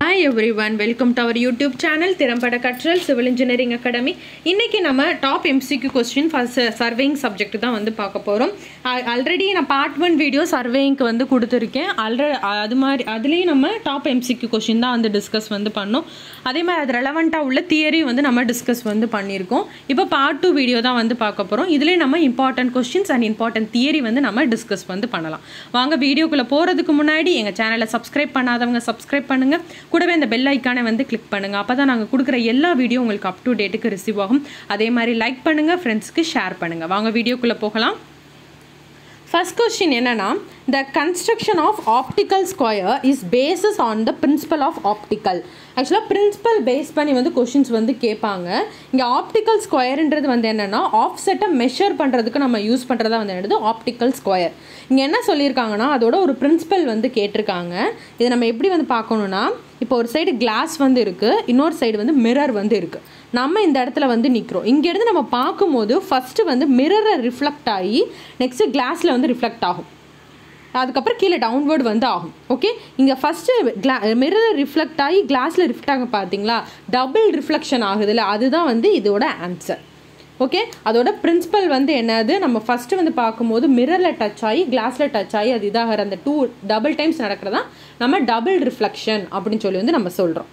Hi everyone welcome to our YouTube channel Thirambada Katral civil engineering academy இன்றைக்கி நம்ம top MCQ question first surveying subject தான் வந்து பார்க்க போகிறோம் ஆல்ரெடி நான் பார்ட் ஒன் வீடியோ சர்வேயிங்க்கு வந்து கொடுத்துருக்கேன் ஆல்ரெடி அது மாதிரி அதுலேயும் நம்ம டாப் எம்சிக்யூ கொஸ்டின் தான் வந்து டிஸ்கஸ் வந்து பண்ணோம் அதே மாதிரி அது ரெலவெண்ட்டாக உள்ள தியரி வந்து நம்ம டிஸ்கஸ் வந்து பண்ணியிருக்கோம் இப்போ பார்ட் டூ வீடியோ தான் வந்து பார்க்க போகிறோம் இதுலேயே நம்ம important questions and important theory வந்து நம்ம டிஸ்கஸ் வந்து பண்ணலாம் வாங்க வீடியோக்குள்ளே போகிறதுக்கு முன்னாடி எங்கள் சேனலை சப்ஸ்கிரைப் பண்ணாதவங்க சப்ஸ்கிரைப் பண்ணுங்கள் கூடவே இந்த பெல் ஐக்கானை வந்து கிளிக் பண்ணுங்கள் அப்போ தான் நாங்கள் கொடுக்குற எல்லா வீடியோ உங்களுக்கு அப் டு டேட்டுக்கு ரிசீவ் ஆகும் அதே மாதிரி லைக் பண்ணுங்கள் ஃப்ரெண்ட்ஸ்க்கு ஷேர் பண்ணுங்கள் வாங்க வீடியோக்குள்ளே போகலாம் ஃபர்ஸ்ட் கொஸ்டின் என்னன்னா the construction of optical square is based on the principle of optical ஆக்சுவலாக பிரின்சிபல் பேஸ் பண்ணி வந்து கொஷின்ஸ் வந்து கேட்பாங்க இங்கே ஆப்டிக்கல் ஸ்கொயர்ன்றது வந்து என்னென்னா ஆஃப் செட்டை மெஷர் பண்ணுறதுக்கு நம்ம யூஸ் பண்ணுறதா வந்து என்னது ஆப்டிக்கல் ஸ்கொயர் இங்கே என்ன சொல்லியிருக்காங்கன்னா அதோட ஒரு பிரின்சிபல் வந்து கேட்டிருக்காங்க இதை நம்ம எப்படி வந்து பார்க்கணுன்னா இப்போ ஒரு சைடு கிளாஸ் வந்து இருக்குது இன்னொரு சைடு வந்து மிரர் வந்து இருக்குது நம்ம இந்த இடத்துல வந்து நிற்கிறோம் இங்கேருந்து நம்ம பார்க்கும்போது ஃபஸ்ட்டு வந்து மிரரை ரிஃப்ளெக்ட் ஆகி நெக்ஸ்ட்டு கிளாஸில் வந்து ரிஃப்ளெக்ட் ஆகும் அதுக்கப்புறம் கீழே டவுன்வேர்டு வந்து ஆகும் ஓகே இங்கே ஃபஸ்ட்டு கிளா மிரர் ரிஃப்ளெக்ட் ஆகி கிளாஸில் ரிஃப்ட் ஆக பார்த்தீங்களா டபுள் ரிஃப்ளெக்ஷன் ஆகுதுல்ல அதுதான் வந்து இதோட ஆன்சர் ஓகே அதோட பிரின்சிபல் வந்து என்னது நம்ம ஃபஸ்ட்டு வந்து பார்க்கும்போது மிரரில் டச் ஆகி கிளாஸில் டச் ஆகி அது இதாகிற அந்த டூ டபுள் டைம்ஸ் நடக்கிறதா நம்ம டபுள் ரிஃப்ளெக்ஷன் அப்படின்னு சொல்லி வந்து நம்ம சொல்கிறோம்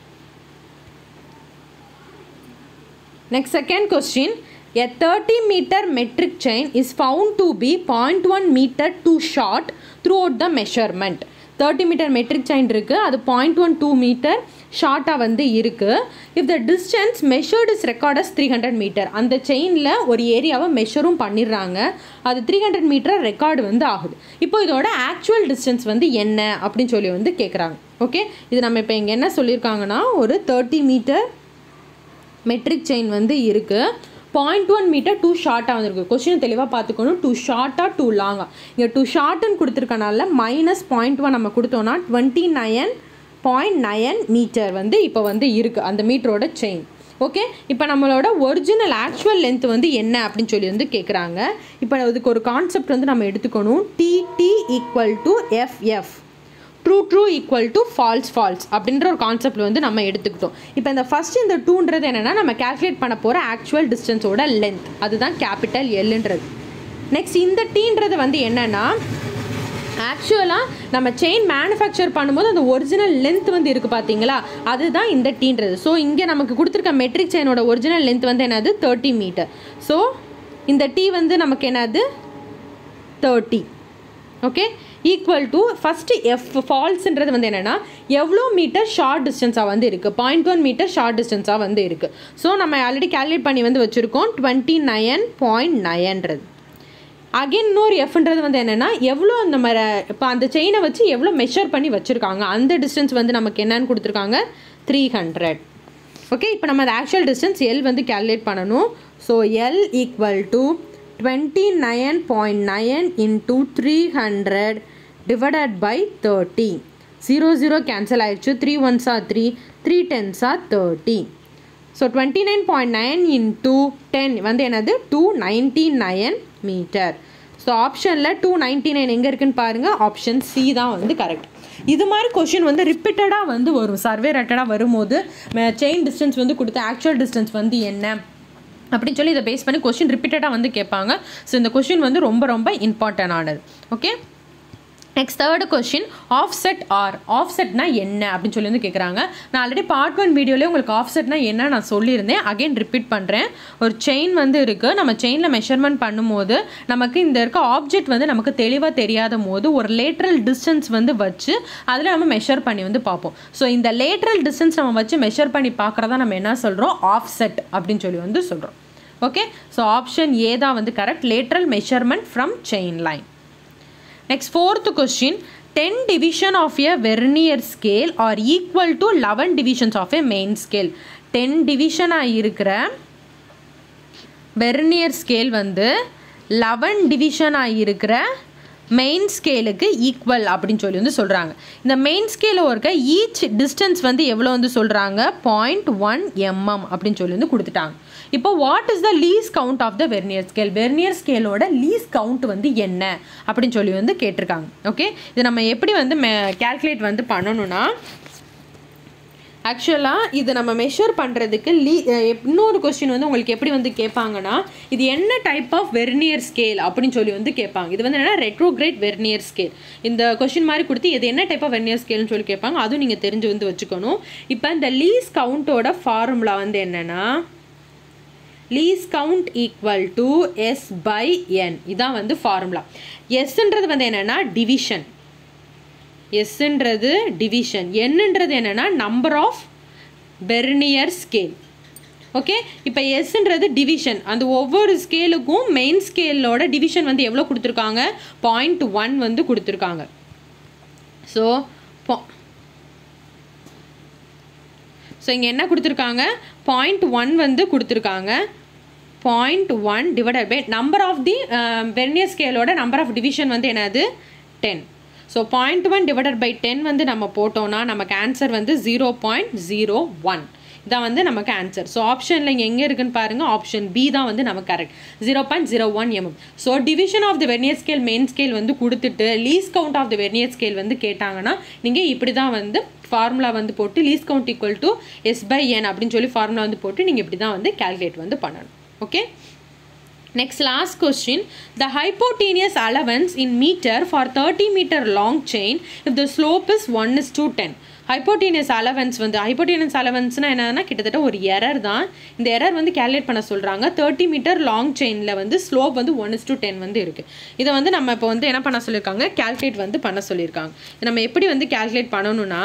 Next second question. A 30 meter metric chain is found to be 0.1 meter too short throughout the measurement. 30 metre metric chain இருக்குது அது பாயிண்ட் ஒன் டூ மீட்டர் ஷார்ட்டாக வந்து இருக்குது if the distance measured is recorded as three hundred metre அந்த செயினில் ஒரு ஏரியாவை மெஷரும் பண்ணிடுறாங்க அது த்ரீ ஹண்ட்ரட் மீட்டர் ரெக்கார்டு வந்து ஆகுது இப்போ இதோட ஆக்சுவல் டிஸ்டன்ஸ் வந்து என்ன அப்படின்னு சொல்லி வந்து கேட்குறாங்க ஓகே இது நம்ம இப்போ இங்கே என்ன சொல்லியிருக்காங்கன்னா ஒரு தேர்ட்டி மீட்டர் மெட்ரிக் செயின் வந்து இருக்குது பாயிண்ட் ஒன் மீட்டர் டூ ஷார்ட்டாக வந்திருக்கு கொஸ்டின் தெளிவாக பார்த்துக்கணும் டூ ஷார்ட்டாக டூ லாங்காக இங்கே டூ ஷார்ட்டுன்னு கொடுத்துருக்கனால மைனஸ் பாயிண்ட் ஒன் நம்ம கொடுத்தோன்னா twenty nine point nine metre வந்து இப்போ வந்து இருக்குது அந்த மீட்டரோட செயின் ஓகே இப்போ நம்மளோட ஒரிஜினல் ஆக்சுவல் லென்த் வந்து என்ன அப்படின்னு சொல்லி வந்து கேட்குறாங்க இப்போ அதுக்கு ஒரு கான்செப்ட் வந்து நம்ம எடுத்துக்கணும் T T equal to F F true true equal to false false அப்படின்ற ஒரு கான்செப்ட் வந்து நம்ம எடுத்துக்கிட்டோம் இப்போ இந்த ஃபஸ்ட் இந்த டூன்றது என்னென்னா நம்ம கேல்குலேட் பண்ண போகிற ஆக்சுவல் டிஸ்டன்ஸோட லென்த் அதுதான் கேபிட்டல் எல்லுன்றது நெக்ஸ்ட் இந்த டீன்றது வந்து என்னென்னா ஆக்சுவலாக நம்ம செயின் மேனுஃபேக்சர் பண்ணும்போது அந்த ஒரிஜினல் லென்த் வந்து இருக்குது பார்த்தீங்களா அதுதான் இந்த டீன்றது ஸோ இங்கே நமக்கு கொடுத்துருக்க மெட்ரிக் செயினோட ஒரிஜினல் லென்த் வந்து என்னது தேர்ட்டி மீட்டர் ஸோ இந்த டீ வந்து நமக்கு என்னது thirty okay equal to first F ஃபால்ஸ்ன்றது வந்து என்னென்னா எவ்வளோ மீட்டர் ஷார்ட் டிஸ்டன்ஸாக வந்து இருக்குது பாயிண்ட் ஒன் மீட்டர் ஷார்ட் டிஸ்டன்ஸாக வந்து இருக்குது ஸோ நம்ம ஆல்ரெடி கேல்குலேட் பண்ணி வந்து வச்சுருக்கோம் டுவெண்ட்டி நயன் பாயிண்ட் நயன்றது அகைன் இன்னொரு எஃப்ன்றது வந்து என்னென்னா எவ்வளோ அந்த மாதிரி இப்போ அந்த செயினை வச்சு எவ்வளோ மெஷர் பண்ணி வச்சுருக்காங்க அந்த டிஸ்டன்ஸ் வந்து நமக்கு என்னன்னு கொடுத்துருக்காங்க த்ரீ ஹண்ட்ரட் ஓகே இப்போ நம்ம அந்த ஆக்சுவல் டிஸ்டன்ஸ் எல் வந்து கேல்குலேட் பண்ணணும் so L equal to twenty nine point nine into three hundred divided by thirty zero zero cancel ஆயிடுச்சு த்ரீ ஒன்ஸா த்ரீ த்ரீ டென்ஸா thirty so twenty nine point nine into ten வந்து என்னது two ninety nine metre so ஆப்ஷனில் two ninety nine எங்கே இருக்குன்னு பாருங்கள் option C தான் வந்து கரெக்ட் இது மாதிரி கொஷின் வந்து ரிப்பீட்டடாக வந்து வரும் சர்வே ரெட்டடாக வரும்போது செயின் டிஸ்டன்ஸ் வந்து கொடுத்த ஆக்சுவல் டிஸ்டன்ஸ் வந்து என்ன அப்படின்னு சொல்லி இதை பேஸ் பண்ணி கொஷின் ரிப்பீட்டடாக வந்து கேட்பாங்க ஸோ இந்த கொஷின் வந்து ரொம்ப ரொம்ப இம்பார்ட்டன்ட் ஆனது okay next third question offset or ஆஃப் செட்னா என்ன அப்படின்னு சொல்லி வந்து கேட்குறாங்க நான் ஆல்ரெடி பார்ட் ஒன் வீடியோலேயே உங்களுக்கு ஆஃப் செட்னா என்ன நான் சொல்லியிருந்தேன் அகைன் ரிப்பீட் பண்ணுறேன் ஒரு செயின் வந்து இருக்குது நம்ம செயினில் மெஷர்மெண்ட் பண்ணும்போது நமக்கு இந்த இருக்க ஆப்ஜெக்ட் வந்து நமக்கு தெளிவாக தெரியாத போது ஒரு லேட்ரல் டிஸ்டன்ஸ் வந்து வச்சு அதில் நம்ம மெஷர் பண்ணி வந்து பார்ப்போம் ஸோ இந்த லேட்ரல் டிஸ்டன்ஸ் நம்ம வச்சு மெஷர் பண்ணி பார்க்குறதா நம்ம என்ன சொல்கிறோம் ஆஃப் செட் அப்படின்னு சொல்லி வந்து சொல்கிறோம் ஓகே ஸோ ஆப்ஷன் ஏ தான் வந்து correct lateral measurement from chain line next fourth question ten division of a vernier scale are equal to eleven divisions of a main scale ten டிவிஷனாக இருக்கிற vernier scale வந்து eleven டிவிஷனாக இருக்கிற main ஸ்கேலுக்கு equal அப்படின்னு சொல்லி வந்து சொல்கிறாங்க இந்த மெயின் ஸ்கேலில் இருக்க ஈச் டிஸ்டன்ஸ் வந்து எவ்வளோ வந்து சொல்கிறாங்க பாயிண்ட் ஒன் எம்எம் அப்படின்னு சொல்லி வந்து கொடுத்துட்டாங்க இப்போ what is the least count of the vernier scale vernier ஸ்கேலோட லீஸ் கவுண்ட் வந்து என்ன அப்படின்னு சொல்லி வந்து கேட்டிருக்காங்க ஓகே இது நம்ம எப்படி வந்து மே கேல்குலேட் வந்து பண்ணணும்னா ஆக்சுவலாக இது நம்ம மெஷர் பண்ணுறதுக்கு லீ அஹ் இன்னொரு கொஸ்டின் வந்து உங்களுக்கு எப்படி வந்து கேட்பாங்கன்னா இது என்ன டைப் ஆஃப் வெர்னியர் ஸ்கேல் அப்படின்னு சொல்லி வந்து கேட்பாங்க இது வந்து என்னன்னா ரெட்ரோகிரேட் வெர்னியர் ஸ்கேல் இந்த கொஸ்டின் மாதிரி கொடுத்து இது என்ன டைப் ஆஃப் வெர்னியர் ஸ்கேல்னு சொல்லி கேட்பாங்க அதுவும் நீங்கள் தெரிஞ்சு வந்து வச்சுக்கணும் இப்போ இந்த லீஸ் கவுண்டோட ஃபார்முலா வந்து என்னென்னா least count equal to S by N இதான் வந்து ஃபார்முலா எஸ்ன்றது வந்து என்னென்னா டிவிஷன் எஸ்ன்றது டிவிஷன் என்னன்றது என்னென்னா number of vernier scale okay இப்போ எஸ்ன்றது டிவிஷன் அந்த ஒவ்வொரு ஸ்கேலுக்கும் மெயின் ஸ்கேலோட டிவிஷன் வந்து எவ்வளோ கொடுத்துருக்காங்க பாயிண்ட் ஒன் வந்து கொடுத்துருக்காங்க ஸோ ஸோ இங்கே என்ன கொடுத்துருக்காங்க பாயிண்ட் ஒன் வந்து கொடுத்துருக்காங்க point one divided by number of the vernier ஸ்கேலோட நம்பர் ஆஃப் டிவிஷன் வந்து என்னது ten so point one divided by ten வந்து நம்ம போட்டோம்னா நமக்கு ஆன்சர் வந்து ஜீரோ பாயிண்ட் ஜீரோ ஒன் இதான் வந்து நமக்கு ஆன்சர் ஸோ ஆப்ஷனில் இங்கே எங்கே இருக்குன்னு பாருங்கள் ஆப்ஷன் பி தான் வந்து நமக்கு correct zero point zero one mm so division of the vernier scale main scale வந்து கொடுத்துட்டு least count of the vernier scale வந்து கேட்டாங்கன்னா நீங்கள் இப்படி தான் வந்து ஃபார்முலா வந்து போட்டு least count equal to S by N அப்படின்னு சொல்லி ஃபார்முலா வந்து போட்டு நீங்கள் இப்படி தான் வந்து கேல்குலேட் வந்து பண்ணணும் okay Next last question. The hypotenuse allowance in meter for 30 meter long chain if the slope is 1 is to 10. Hypotenuse allowance வந்து ஹைப்போட்டீனியஸ் அலவன்ஸ்னால் என்னன்னா கிட்டத்தட்ட ஒரு எரர் தான் இந்த எரர் வந்து கேல்குலேட் பண்ண சொல்கிறாங்க தேர்ட்டி மீட்டர் லாங் செயினில் வந்து ஸ்லோப் வந்து ஒன் இஸ் டு டென் வந்து இருக்குது இதை வந்து நம்ம இப்போ வந்து என்ன பண்ண சொல்லியிருக்காங்க கேல்குலேட் வந்து பண்ண சொல்லியிருக்காங்க நம்ம எப்படி வந்து கேல்குலேட் பண்ணணும்னா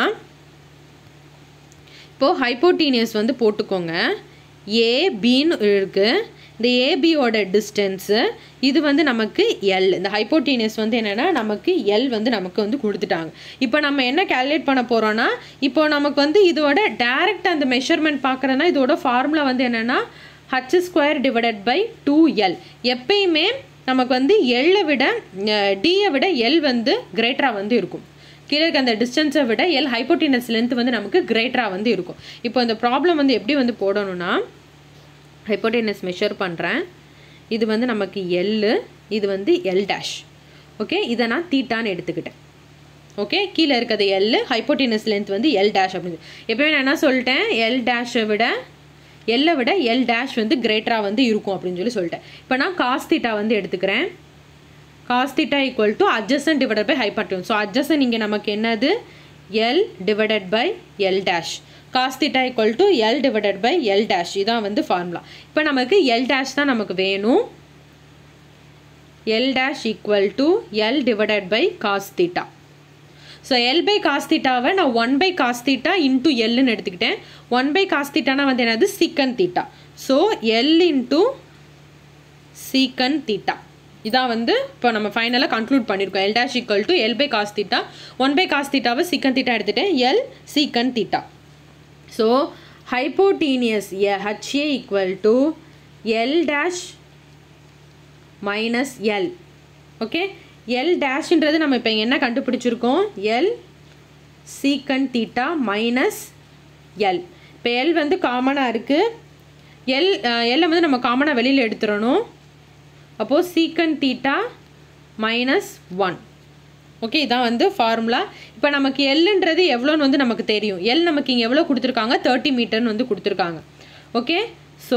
இப்போது ஹைப்போட்டீனியஸ் வந்து போட்டுக்கோங்க ஏபின்னு இருக்குது இந்த ஏபியோட டிஸ்டன்ஸு இது வந்து நமக்கு எல் இந்த ஹைப்போட்டீனியஸ் வந்து என்னென்னா நமக்கு எல் வந்து நமக்கு வந்து கொடுத்துட்டாங்க இப்போ நம்ம என்ன கேல்குலேட் பண்ண போகிறோன்னா இப்போ நமக்கு வந்து இதோட டைரக்ட் அந்த மெஷர்மெண்ட் பார்க்குறோன்னா இதோட ஃபார்முலா வந்து என்னென்னா H square divided by two L எப்பயுமே நமக்கு வந்து எல்லை விட டியை விட எல் வந்து கிரேட்டராக வந்து இருக்கும் கீழே இருக்க அந்த டிஸ்டன்ஸை விட எல் ஹைப்போட்டினஸ் லென்த் வந்து நமக்கு கிரேட்டராக வந்து இருக்கும் இப்போ இந்த ப்ராப்ளம் வந்து எப்படி வந்து போடணும்னா ஹைப்போட்டினஸ் மெஷர் பண்ணுறேன் இது வந்து நமக்கு எல்லு இது வந்து எல் டேஷ் ஓகே இதை நான் தீட்டான்னு எடுத்துக்கிட்டேன் ஓகே கீழே இருக்கிறது எல் ஹைப்போட்டினஸ் லென்த் வந்து எல் டேஷ் அப்படின்னு எப்பயுமே நான் என்ன சொல்லிட்டேன் எல் டேஷை விட எல்லை விட எல் டேஷ் வந்து கிரேட்டராக வந்து இருக்கும் அப்படின்னு சொல்லி சொல்லிட்டேன் இப்போ நான் காஸ் தீட்டா வந்து எடுத்துக்கிறேன் cos theta equal to adjacent divided by hypotenuse so adjacent இங்கே நமக்கு என்னது L divided by L dash cos theta equal to L divided by L dash இதான் வந்து ஃபார்முலா இப்போ நமக்கு எல் டேஷ் தான் நமக்கு வேணும் L dash equal to L divided by cos theta so L by cos தீட்டாவை நான் one by cos theta into எல்லுன்னு எடுத்துக்கிட்டேன் ஒன் பை காஸ் தீட்டானா வந்து என்னது secant theta so L into secant theta இதான் வந்து இப்போ நம்ம ஃபைனலாக கன்க்ளூட் பண்ணியிருக்கோம் L dash equal to L by cos theta one by cos தீட்டாவை சீக்கன் தீட்டா எடுத்துட்டேன் L secant theta so hypotenuse HA equal to L dash minus L okay L டேஷ்ன்றது நம்ம இப்போ என்ன கண்டுபிடிச்சிருக்கோம் L secant theta minus L இப்போ L வந்து காமனாக இருக்குது எல் எல்லை வந்து நம்ம காமனாக வெளியில் எடுத்துடணும் அப்போது சீக்கன் தீட்டா மைனஸ் ஒன் ஓகே இதான் வந்து ஃபார்முலா இப்போ நமக்கு எல்லுன்றது எவ்வளோன்னு வந்து நமக்கு தெரியும் எல் நமக்கு இங்கே எவ்வளோ கொடுத்துருக்காங்க தேர்ட்டி மீட்டர்னு வந்து கொடுத்துருக்காங்க okay so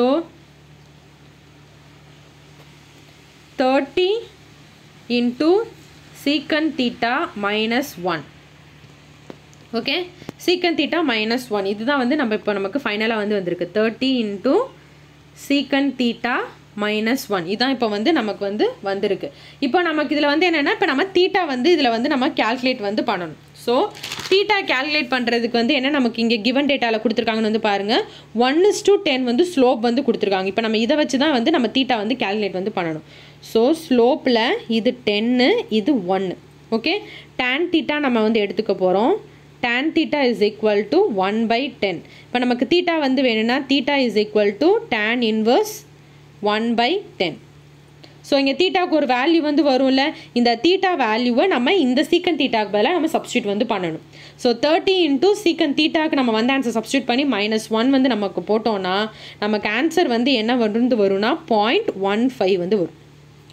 thirty into secant theta minus one okay secant theta minus one இதுதான் வந்து நம்ம இப்போ நமக்கு ஃபைனலாக வந்து வந்திருக்கு thirty into secant theta minus one இதான் இப்போ வந்து நமக்கு வந்து வந்திருக்கு இப்போ நமக்கு இதில் வந்து என்னென்னா இப்போ நம்ம தீட்டா வந்து இதில் வந்து நம்ம கேல்குலேட் வந்து பண்ணணும் ஸோ தீட்டா கேல்குலேட் பண்ணுறதுக்கு வந்து என்ன நமக்கு இங்கே கிவன் டேட்டாவில் கொடுத்துருக்காங்கன்னு வந்து பாருங்கள் ஒன் இஸ் டு டென் வந்து ஸ்லோப் வந்து கொடுத்துருக்காங்க இப்போ நம்ம இதை வச்சு தான் வந்து நம்ம தீட்டா வந்து கேல்குலேட் வந்து பண்ணணும் ஸோ ஸ்லோப்பில் இது டென்னு இது ஒன்று ஓகே டேன் தீட்டா நம்ம வந்து எடுத்துக்க போகிறோம் tan theta is equal to one by ten இப்போ நமக்கு தீட்டா வந்து வேணும்னா theta is equal to tan inverse one by ten so இங்கே தீட்டாவுக்கு ஒரு வேல்யூ வந்து வரும்ல இந்த தீட்டா வேல்யூவை நம்ம இந்த சீக்கன் தீட்டாக்கு பதிலாக நம்ம சப்ஸ்டியூட் வந்து பண்ணணும் ஸோ தேர்ட்டி இன்ட்டு சீக்கன் தீட்டாக்கு நம்ம வந்து ஆன்சர் சப்ஸ்டியூட் பண்ணி மைனஸ் ஒன் வந்து நமக்கு போட்டோம்னா நமக்கு ஆன்சர் வந்து என்ன வந்து வரும்னா பாயிண்ட் ஒன் ஃபைவ் வந்து வரும்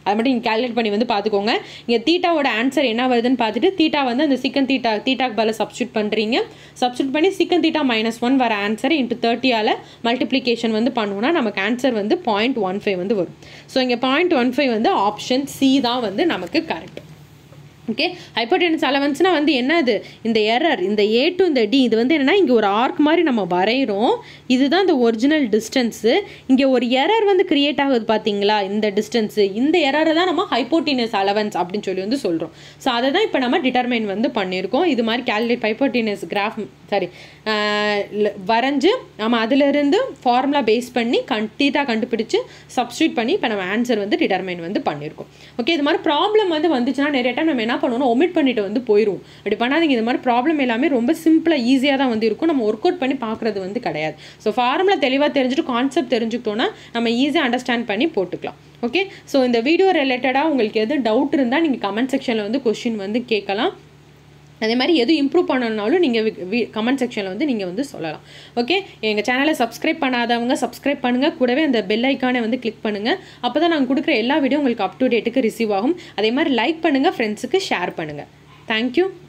அதை மட்டும் நீங்கள் கேல்குலேட் பண்ணி வந்து பார்த்துக்கோங்க இங்கே தீட்டாவோட ஆன்சர் என்ன வருதுன்னு பார்த்துட்டு தீட்டா வந்து அந்த சிக்கன் தீட்டா தீட்டாக்கு பதில் சப்ஸ்டியூட் பண்ணுறீங்க சப்ஸ்டியூட் பண்ணி சிக்கன் தீட்டா மைனஸ் ஒன் வர ஆன்சர் இன்ட்டு தேர்ட்டியால் மல்டிப்ளிகேஷன் வந்து பண்ணுவோம்னா நமக்கு ஆன்சர் வந்து பாயிண்ட் ஒன் ஃபைவ் வந்து வரும் ஸோ இங்கே பாயிண்ட் ஒன் ஃபைவ் வந்து ஆப்ஷன் சி தான் வந்து நமக்கு கரெக்ட் ஓகே ஹைப்போடென்ஸ் அலவன்ஸ்னால் வந்து என்னது இந்த எரர் இந்த ஏ டு இந்த டி இது வந்து என்னென்னா இங்கே ஒரு ஆர்க் மாதிரி நம்ம வரைகிறோம் இதுதான் இந்த ஒரிஜினல் டிஸ்டன்ஸு இங்கே ஒரு எரர் வந்து கிரியேட் ஆகுது பார்த்தீங்களா இந்த டிஸ்டன்ஸு இந்த எரரை தான் நம்ம ஹைப்போட்டினஸ் அலவன்ஸ் அப்படின்னு சொல்லி வந்து சொல்கிறோம் ஸோ அதை தான் இப்போ நம்ம டிட்டர்மைன் வந்து பண்ணியிருக்கோம் இது மாதிரி கேல்குலேட் ஹைப்போட்டினஸ் கிராஃப் சாரி வரைஞ்சு நம்ம அதிலிருந்து ஃபார்முலா பேஸ் பண்ணி கண் தீட்டா கண்டுபிடிச்சு சப்ஸ்டியூட் பண்ணி இப்போ நம்ம ஆன்சர் வந்து டிட்டர்மைன் வந்து பண்ணியிருக்கோம் ஓகே இது மாதிரி ப்ராப்ளம் வந்து வந்துச்சுன்னா நிறைய டைம் நம்ம என்ன பண்ணணும் ஒமிட் பண்ணிட்டு வந்து போயிடும் அப்படி பண்ணாதீங்க இது மாதிரி ப்ராப்ளம் எல்லாமே ரொம்ப சிம்பிளாக ஈஸியாக தான் வந்து இருக்கும் நம்ம ஒர்க் அவுட் பண்ணி பார்க்குறது வந்து கிடையாது ஸோ ஃபார்முலா தெளிவாக தெரிஞ்சுட்டு கான்செப்ட் தெரிஞ்சுக்கிட்டோன்னா நம்ம ஈஸியாக அண்டர்ஸ்டாண்ட் பண்ணி போட்டுக்கலாம் ஓகே ஸோ இந்த வீடியோ ரிலேட்டடாக உங்களுக்கு எது டவுட் இருந்தால் நீங்கள் கமெண்ட் செக்ஷனில் வந்து கொஷின் வந்து கேட்கலாம் அதே மாதிரி எதுவும் இம்ப்ரூவ் பண்ணணுனாலும் நீங்கள் கமெண்ட் செக்ஷனில் வந்து நீங்கள் வந்து சொல்லலாம் ஓகே எங்கள் சேனலை சப்ஸ்கிரைப் பண்ணாதவங்க சப்ஸ்கிரைப் பண்ணுங்கள் கூடவே அந்த பெல் ஐக்கானை வந்து கிளிக் பண்ணுங்கள் அப்போ தான் நாங்கள் கொடுக்குற எல்லா வீடியோ உங்களுக்கு அப் டு டேட்டுக்கு ரிசீவ் ஆகும் அதே மாதிரி லைக் பண்ணுங்கள் ஃப்ரெண்ட்ஸுக்கு ஷேர் பண்ணுங்கள் தேங்க்யூ